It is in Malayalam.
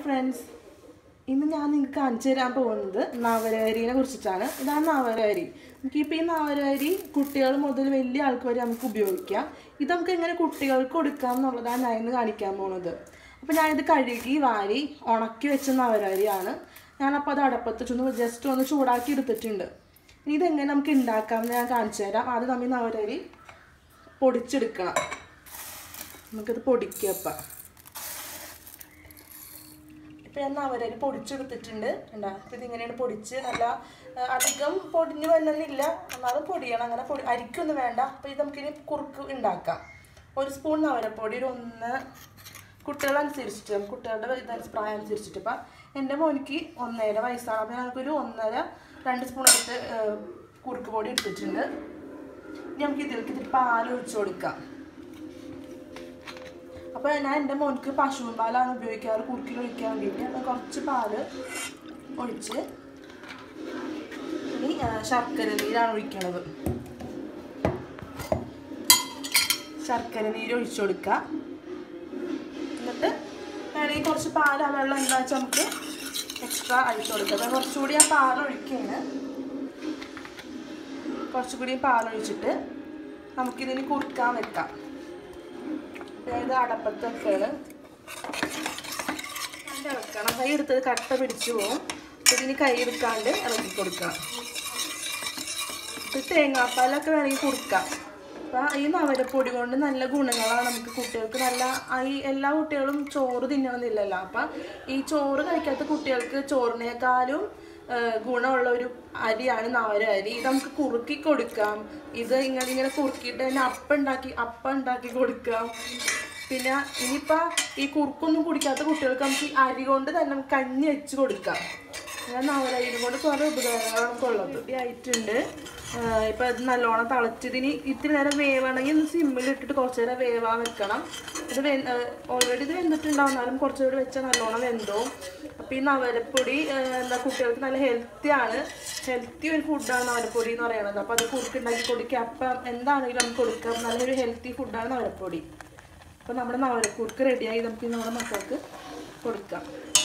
ഫ്രണ്ട്സ് ഇന്ന് ഞാൻ നിങ്ങൾക്ക് കാണിച്ചു തരാൻ പോകുന്നത് നവരരിനെ കുറിച്ചിട്ടാണ് ഇതാണ് നവരരി നമുക്കിപ്പോൾ ഈ നവരരി കുട്ടികൾ മുതൽ വലിയ ആൾക്ക് വരെ നമുക്ക് ഉപയോഗിക്കാം ഇത് നമുക്ക് എങ്ങനെ കുട്ടികൾക്ക് കൊടുക്കാം എന്നുള്ളതാണ് ഞാൻ ഇന്ന് കാണിക്കാൻ പോകുന്നത് അപ്പോൾ ഞാനിത് കഴുകി വാരി ഉണക്കി വെച്ച നവരരിയാണ് ഞാനപ്പോൾ അത് അടപ്പത്തിട്ടൊന്ന് ജസ്റ്റ് ഒന്ന് ചൂടാക്കി എടുത്തിട്ടുണ്ട് ഇനി ഇതെങ്ങനെ നമുക്ക് ഉണ്ടാക്കാമെന്ന് ഞാൻ കാണിച്ചു തരാം ആദ്യം നമ്മൾ ഈ നവരരി പൊടിച്ചെടുക്കണം നമുക്കിത് പൊടിക്കപ്പം ഇപ്പം ഞാൻ നവരരി പൊടിച്ചെടുത്തിട്ടുണ്ട് ഉണ്ടാ അപ്പം ഇതിങ്ങനെയാണ് പൊടിച്ച് നല്ല ആ, അധികം പൊടിഞ്ഞ് വന്നില്ല എന്നാലും പൊടിയണം അങ്ങനെ പൊടി അരിക്കൊന്നും വേണ്ട അപ്പം ഇത് നമുക്കിനി കുറുക്ക് ഉണ്ടാക്കാം ഒരു സ്പൂൺ നവരപ്പൊടി ഒരു ഒന്ന് കുട്ടികളനുസരിച്ചിട്ട് കുട്ടികളുടെ ഇതനുസരിച്ച് പ്രായം അനുസരിച്ചിട്ട് ഇപ്പം എൻ്റെ മോനിക്ക് ഒന്നര വയസ്സാണ് അപ്പം ഞങ്ങൾക്കൊരു ഒന്നര രണ്ട് സ്പൂൺ എടുത്ത് ആ, കുറുക്ക് പൊടി എടുത്തിട്ടുണ്ട് ഇനി നമുക്ക് ഇതിലേക്ക് ഇതിൽ പാൽ ഒഴിച്ചു കൊടുക്കാം അപ്പോൾ ഞാൻ എൻ്റെ മോൻക്ക് പശുവിൻ പാലാണ് ഉപയോഗിക്കാറ് കുറുക്കിൽ ഒഴിക്കാൻ വേണ്ടിയിട്ട് അപ്പോൾ കുറച്ച് പാല് ഒഴിച്ച് ഇനി ആ, ശർക്കര നീരാണ് ഒഴിക്കണത് ശർക്കര നീര് ഒഴിച്ചു കൊടുക്കുക എന്നിട്ട് വേണമെങ്കിൽ കുറച്ച് പാൽ ആ വെള്ളം എന്താ വെച്ചാൽ നമുക്ക് എക്സ്ട്രാ അഴിച്ചു കൊടുക്കുക അപ്പോൾ കുറച്ചുകൂടി ആ പാൽ ഒഴിക്കുകയാണ് കുറച്ചുകൂടി പാൽ ഒഴിച്ചിട്ട് നമുക്കിതിന് കുറുക്കാൻ വെക്കാം അതായത് അടപ്പത്ത് വെക്കാണ് നല്ല ഇളക്കണം കൈ എടുത്തത് കട്ട പിടിച്ചു പോകും അപ്പോൾ ഇതിന് കൈ എടുക്കാണ്ട് ഇളക്കി കൊടുക്കണം ഇത് തേങ്ങാപ്പാലൊക്കെ വേണമെങ്കിൽ കൊടുക്കാം അപ്പം ഈ നവരപ്പൊടി കൊണ്ട് നല്ല ഗുണങ്ങളാണ് നമുക്ക് കുട്ടികൾക്ക് നല്ല ആ ഈ എല്ലാ കുട്ടികളും ചോറ് തിന്നണമെന്നില്ലല്ലോ അപ്പം ഈ ചോറ് കഴിക്കാത്ത കുട്ടികൾക്ക് ചോറിനേക്കാളും ആ, ഗുണമുള്ള ഒരു അരിയാണ് നവര അരി ഇത് നമുക്ക് കുറുക്കി കൊടുക്കാം ഇത് ഇങ്ങനെ ഇങ്ങനെ കുറുക്കിയിട്ട് തന്നെ അപ്പം ഉണ്ടാക്കി അപ്പം ഉണ്ടാക്കി കൊടുക്കാം പിന്നെ ഇനിയിപ്പോൾ ഈ കുറുക്കൊന്നും കുടിക്കാത്ത കുട്ടികൾക്ക് നമുക്ക് ഈ അരി കൊണ്ട് തന്നെ നമുക്ക് കഞ്ഞി വെച്ച് കൊടുക്കാം അങ്ങനെ നവരയിലും കൊണ്ട് കുറേ ഉപകാരങ്ങളാണ് നമുക്കുള്ളത് ഈ ആയിട്ടുണ്ട് ഇപ്പം ഇത് നല്ലോണം തിളച്ചതിന് ഇത്തിരി നേരം വേവണമെങ്കിൽ ഒന്ന് സിമ്മിൽ ഇട്ടിട്ട് കുറച്ച് നേരം വേവാൻ വെക്കണം ഇത് വെ ഓൾറെഡി ഇത് വെന്തിട്ടുണ്ടാവും എന്നാലും കുറച്ചുകൂടി വെച്ചാൽ നല്ലോണം വെന്തോവും അപ്പോൾ ഈ നവരപ്പൊടി ആ, എന്താ കുട്ടികൾക്ക് നല്ല ഹെൽത്തി ആണ് ഹെൽത്തി ഒരു ഫുഡാണ് നവരപ്പൊടി എന്ന് പറയുന്നത് അപ്പോൾ അത് കുറുക്കുണ്ടാക്കി കൊടുക്കുക അപ്പം എന്താണെങ്കിലും നമുക്ക് കൊടുക്കാം നല്ലൊരു ഹെൽത്തി ഫുഡാണ് നവരപ്പൊടി അപ്പോൾ നമ്മുടെ നവരക്കുറുക്ക് റെഡിയായി നമുക്ക് നമ്മുടെ മക്കൾക്ക് കൊടുക്കാം